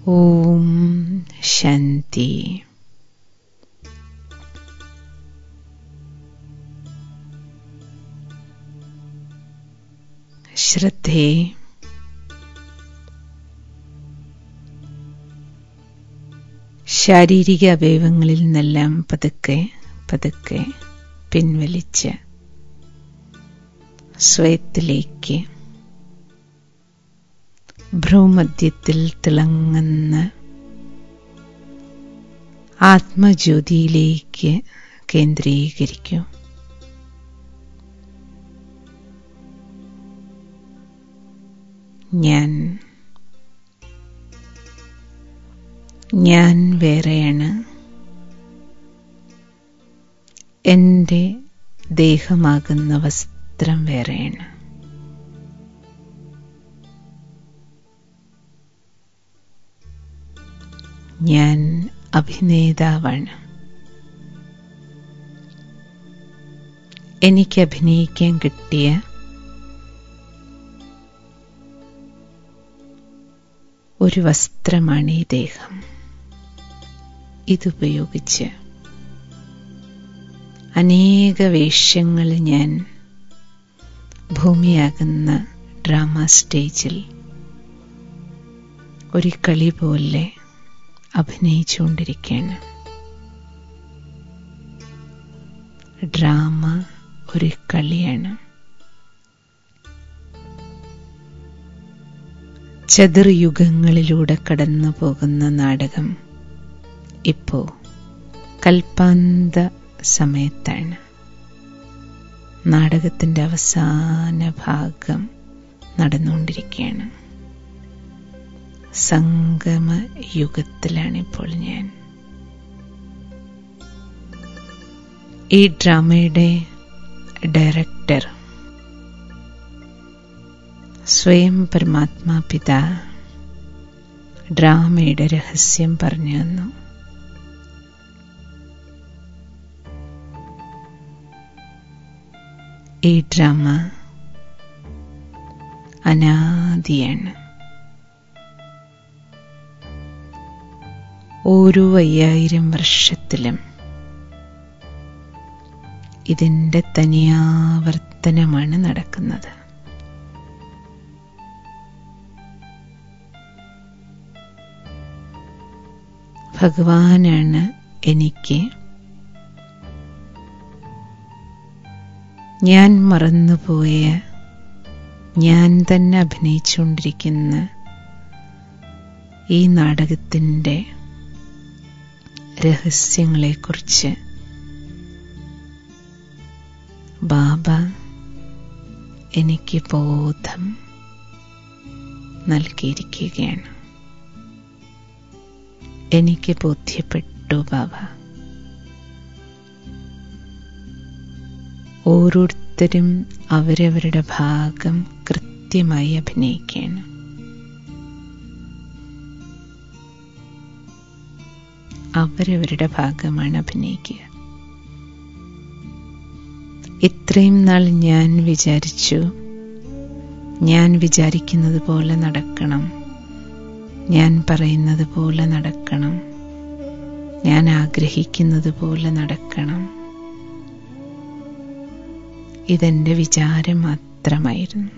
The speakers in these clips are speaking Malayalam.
ഓം ശാന്തി ശ്രദ്ധയെ ശാരീരിക അവയവങ്ങളിൽ നിന്നെല്ലാം പതുക്കെ പതുക്കെ പിൻവലിച്ച് സ്വയത്തിലേക്ക് ഭ്രൂമധ്യത്തിൽ തിളങ്ങുന്ന ആത്മജ്യോതിയിലേക്ക് കേന്ദ്രീകരിക്കൂ ഞാൻ ഞാൻ വേറെയാണ് എൻ്റെ ദേഹമാകുന്ന വസ്ത്രം വേറെയാണ് ഞാൻ അഭിനേതാവാണ് എനിക്ക് അഭിനയിക്കാൻ കിട്ടിയ ഒരു വസ്ത്രമാണ് ഈ ദേഹം ഇതുപയോഗിച്ച് അനേക വേഷ്യങ്ങൾ ഞാൻ ഭൂമിയാകുന്ന ഡ്രാമ സ്റ്റേജിൽ ഒരു കളി പോലെ അഭിനയിച്ചുകൊണ്ടിരിക്കുകയാണ് ഡ്രാമ ഒരു കളിയാണ് ചതുർയുഗങ്ങളിലൂടെ കടന്നു പോകുന്ന നാടകം ഇപ്പോ കൽപ്പാന്ത സമയത്താണ് നാടകത്തിൻ്റെ അവസാന ഭാഗം നടന്നുകൊണ്ടിരിക്കുകയാണ് സംഗമ യുഗത്തിലാണിപ്പോൾ ഞാൻ ഈ ഡ്രാമയുടെ ഡയറക്ടർ സ്വയം പരമാത്മാ പിത ഡ്രാമയുടെ രഹസ്യം പറഞ്ഞു തന്നു ഈ ഡ്രാമ അനാദിയാണ് ഓരോ അയ്യായിരം വർഷത്തിലും ഇതിൻ്റെ തനിയാവർത്തനമാണ് നടക്കുന്നത് ഭഗവാനാണ് എനിക്ക് ഞാൻ മറന്നുപോയ ഞാൻ തന്നെ അഭിനയിച്ചുകൊണ്ടിരിക്കുന്ന ഈ നാടകത്തിൻ്റെ രഹസ്യങ്ങളെക്കുറിച്ച് ബാബ എനിക്ക് ബോധം നൽകിയിരിക്കുകയാണ് എനിക്ക് ബോധ്യപ്പെട്ടു ബാബ ഓരോരുത്തരും അവരവരുടെ ഭാഗം കൃത്യമായി അഭിനയിക്കുകയാണ് അവരവരുടെ ഭാഗമാണ് അഭിനയിക്കുക ഇത്രയും നാൾ ഞാൻ വിചാരിച്ചു ഞാൻ വിചാരിക്കുന്നത് പോലെ നടക്കണം ഞാൻ പറയുന്നത് പോലെ നടക്കണം ഞാൻ ആഗ്രഹിക്കുന്നത് പോലെ നടക്കണം ഇതെന്റെ വിചാരം മാത്രമായിരുന്നു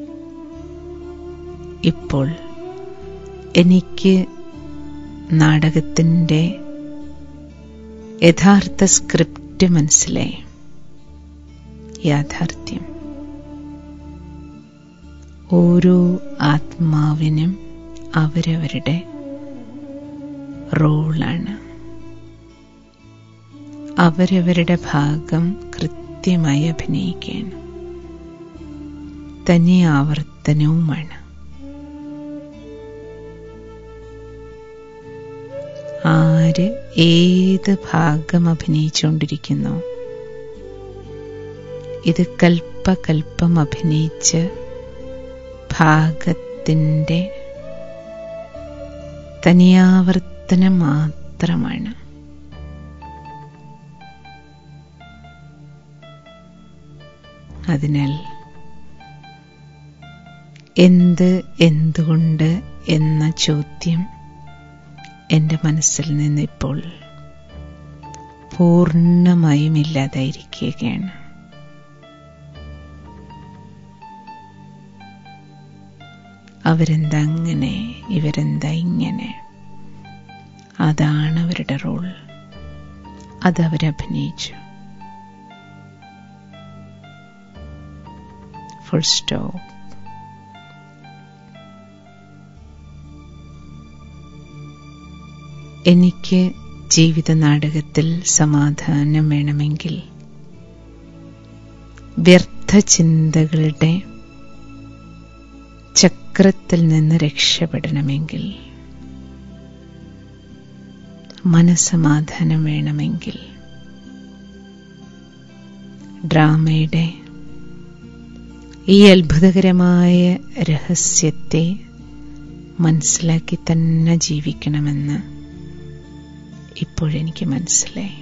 ഇപ്പോൾ എനിക്ക് നാടകത്തിൻ്റെ യഥാർത്ഥ സ്ക്രിപ്റ്റ് മനസ്സിലായി യാഥാർത്ഥ്യം ഓരോ ആത്മാവിനും അവരവരുടെ റോളാണ് അവരവരുടെ ഭാഗം കൃത്യമായി അഭിനയിക്കുകയാണ് തനി ആവർത്തനവുമാണ് ആര് ഏത് ഭാഗം അഭിനയിച്ചുകൊണ്ടിരിക്കുന്നു ഇത് കൽപ്പകൽപ്പം അഭിനയിച്ച ഭാഗത്തിൻ്റെ തനിയാവർത്തനം മാത്രമാണ് അതിനാൽ എന്ത് എന്തുകൊണ്ട് എന്ന ചോദ്യം എൻ്റെ മനസ്സിൽ നിന്ന് ഇപ്പോൾ പൂർണ്ണമായും ഇല്ലാതായിരിക്കുകയാണ് അവരെന്താ അങ്ങനെ ഇവരെന്താ ഇങ്ങനെ അതാണ് അവരുടെ റോൾ അത് അവരഭിനയിച്ചു ഫുൾ സ്റ്റോപ്പ് എനിക്ക് ജീവിത നാടകത്തിൽ സമാധാനം വേണമെങ്കിൽ വ്യർത്ഥ ചിന്തകളുടെ ചക്രത്തിൽ നിന്ന് രക്ഷപ്പെടണമെങ്കിൽ മനസമാധാനം വേണമെങ്കിൽ ഡ്രാമയുടെ ഈ അത്ഭുതകരമായ രഹസ്യത്തെ മനസ്സിലാക്കി തന്നെ ജീവിക്കണമെന്ന് ഇപ്പോഴെനിക്ക് മനസ്സിലായി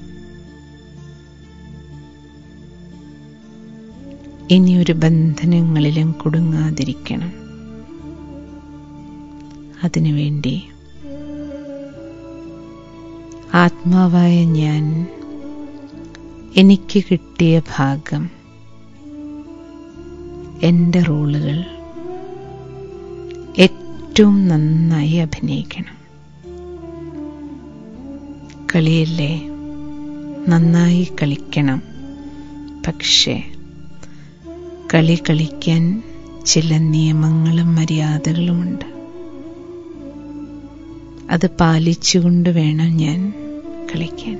ഇനിയൊരു ബന്ധനങ്ങളിലും കുടുങ്ങാതിരിക്കണം അതിനുവേണ്ടി ആത്മാവായ ഞാൻ എനിക്ക് കിട്ടിയ ഭാഗം എൻ്റെ റോളുകൾ ഏറ്റവും നന്നായി അഭിനയിക്കണം കളിയല്ലേ നന്നായി കളിക്കണം പക്ഷേ കളി കളിക്കാൻ ചില നിയമങ്ങളും മര്യാദകളുമുണ്ട് അത് പാലിച്ചുകൊണ്ട് വേണം ഞാൻ കളിക്കാൻ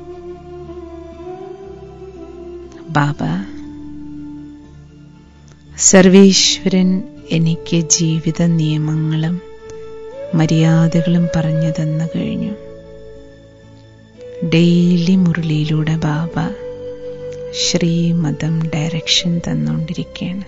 ബാബ സർവേശ്വരൻ എനിക്ക് ജീവിത നിയമങ്ങളും മര്യാദകളും പറഞ്ഞു തന്നു കഴിഞ്ഞു ഡെയിലി മുരളിയിലൂടെ ബാബ ശ്രീമതം ഡയറക്ഷൻ തന്നുകൊണ്ടിരിക്കുകയാണ്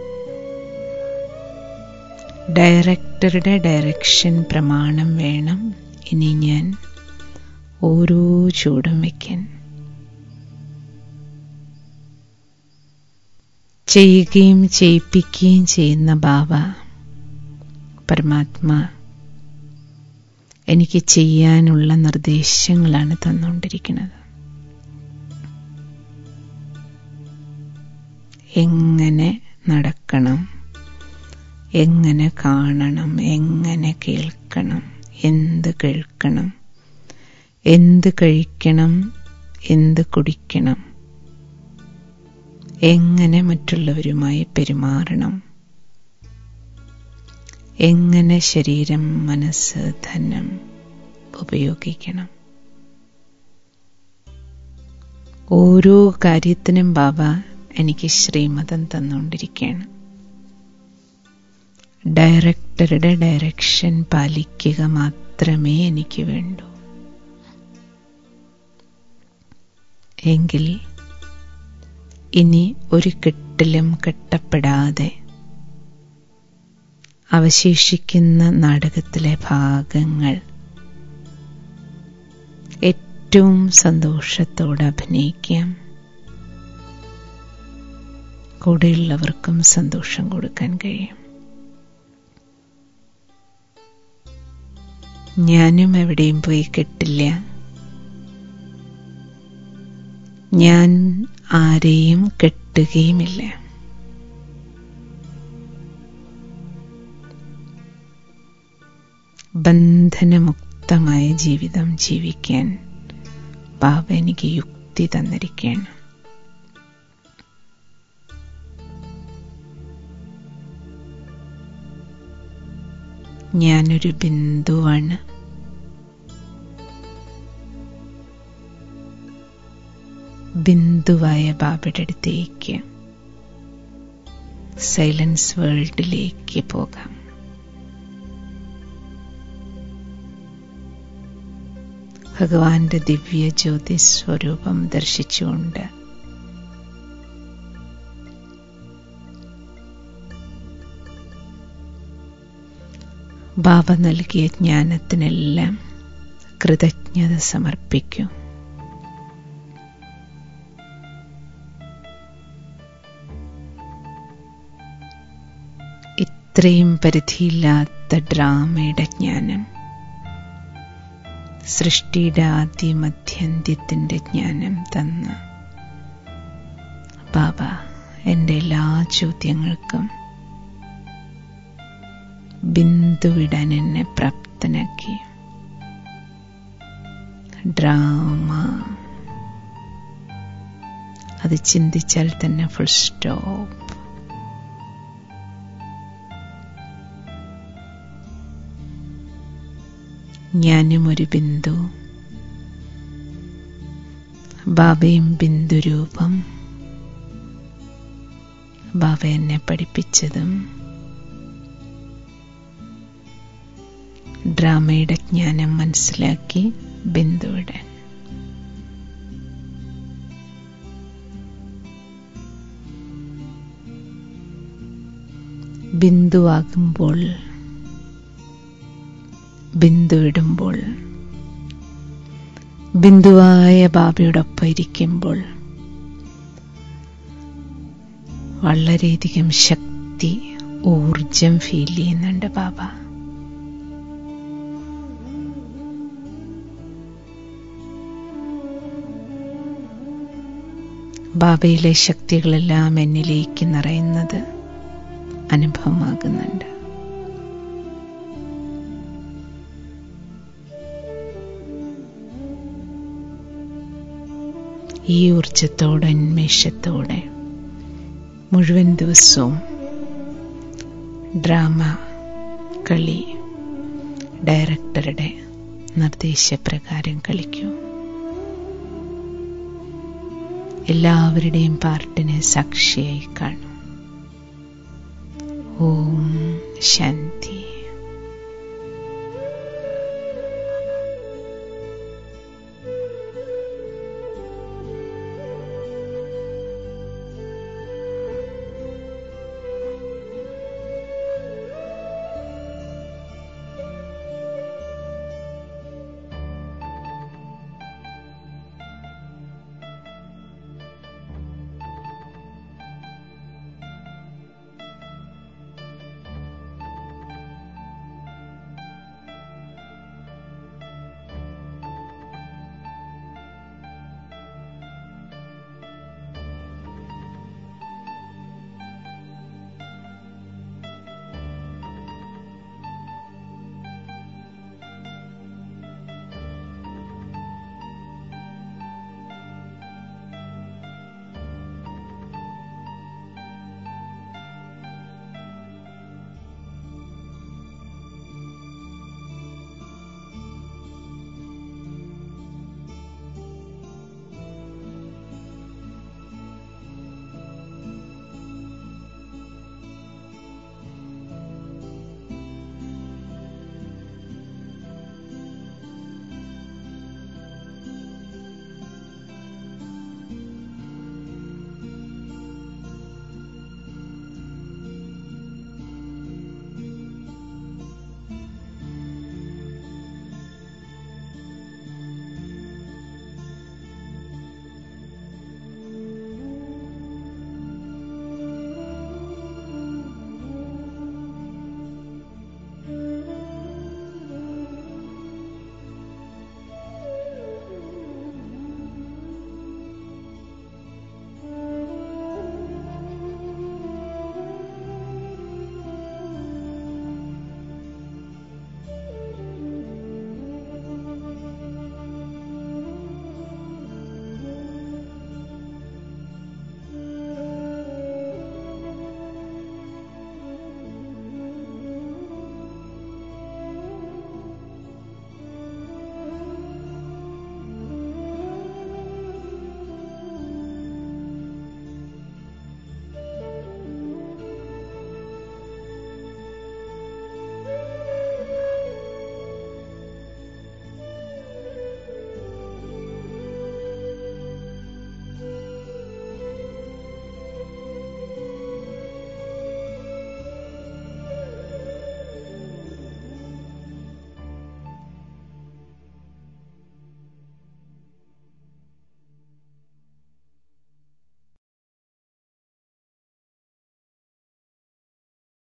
ഡയറക്ടറുടെ ഡയറക്ഷൻ പ്രമാണം വേണം ഇനി ഞാൻ ഓരോ ചൂടും വയ്ക്കാൻ ചെയ്യുകയും ചെയ്യിപ്പിക്കുകയും ചെയ്യുന്ന ബാബ പരമാത്മാ എനിക്ക് ചെയ്യാനുള്ള നിർദ്ദേശങ്ങളാണ് തന്നുകൊണ്ടിരിക്കുന്നത് എങ്ങനെ നടക്കണം എങ്ങനെ കാണണം എങ്ങനെ കേൾക്കണം എന്ത് കേൾക്കണം എന്ത് കഴിക്കണം എന്ത് കുടിക്കണം എങ്ങനെ മറ്റുള്ളവരുമായി പെരുമാറണം എങ്ങനെ ശരീരം മനസ്സ് ധനം ഉപയോഗിക്കണം ഓരോ കാര്യത്തിനും ബാബ എനിക്ക് ശ്രീമതം തന്നുകൊണ്ടിരിക്കുകയാണ് ഡയറക്ടറുടെ ഡയറക്ഷൻ പാലിക്കുക മാത്രമേ എനിക്ക് വേണ്ടൂ എങ്കിൽ ഇനി ഒരു കെട്ടിലും കെട്ടപ്പെടാതെ അവശേഷിക്കുന്ന നാടകത്തിലെ ഭാഗങ്ങൾ ഏറ്റവും സന്തോഷത്തോടെ അഭിനയിക്കാം കൂടെയുള്ളവർക്കും സന്തോഷം കൊടുക്കാൻ കഴിയും ഞാനും എവിടെയും പോയി കെട്ടില്ല ഞാൻ ആരെയും കെട്ടുകയുമില്ല ബന്ധനമുക്തമായ ജീവിതം ജീവിക്കാൻ ബാബ എനിക്ക് യുക്തി തന്നിരിക്കുകയാണ് ഞാനൊരു ബിന്ദുവാണ് ബിന്ദുവായ ബാബയുടെ അടുത്തേക്ക് സൈലൻസ് വേൾഡിലേക്ക് പോകാം ഭഗവാന്റെ ദിവ്യ ജ്യോതി സ്വരൂപം ദർശിച്ചുകൊണ്ട് ബാബ നൽകിയ ജ്ഞാനത്തിനെല്ലാം കൃതജ്ഞത സമർപ്പിക്കൂ ഇത്രയും പരിധിയില്ലാത്ത ഡ്രാമയുടെ ജ്ഞാനം സൃഷ്ടിയുടെ ആദ്യ മധ്യന്ത്യത്തിൻ്റെ ജ്ഞാനം തന്ന ബാബ എൻ്റെ എല്ലാ ചോദ്യങ്ങൾക്കും ബിന്ദുവിടാൻ എന്നെ പ്രാപ്തനാക്കി ഡ്രാമ അത് ചിന്തിച്ചാൽ തന്നെ ഫുൾ സ്റ്റോപ്പ് ഞാനും ഒരു ബിന്ദു ബാബയും ബിന്ദുരൂപം ബാബ എന്നെ പഠിപ്പിച്ചതും ഡ്രാമയുടെ ജ്ഞാനം മനസ്സിലാക്കി ബിന്ദുവിടാൻ ബിന്ദുവാകുമ്പോൾ ബിന്ദുവിടുമ്പോൾ ബിന്ദുവായ ബാബയോടൊപ്പം ഇരിക്കുമ്പോൾ വളരെയധികം ശക്തി ഊർജം ഫീൽ ചെയ്യുന്നുണ്ട് ബാബ ബാബയിലെ ശക്തികളെല്ലാം എന്നിലേക്ക് നിറയുന്നത് അനുഭവമാകുന്നുണ്ട് ഈ ഊർജത്തോടെ ഉന്മേഷത്തോടെ മുഴുവൻ ദിവസവും ഡ്രാമ കളി ഡയറക്ടറുടെ നിർദ്ദേശപ്രകാരം കളിക്കൂ എല്ലാവരുടെയും പാർട്ടിനെ സാക്ഷിയായി കാണും ഓം ശാന്തി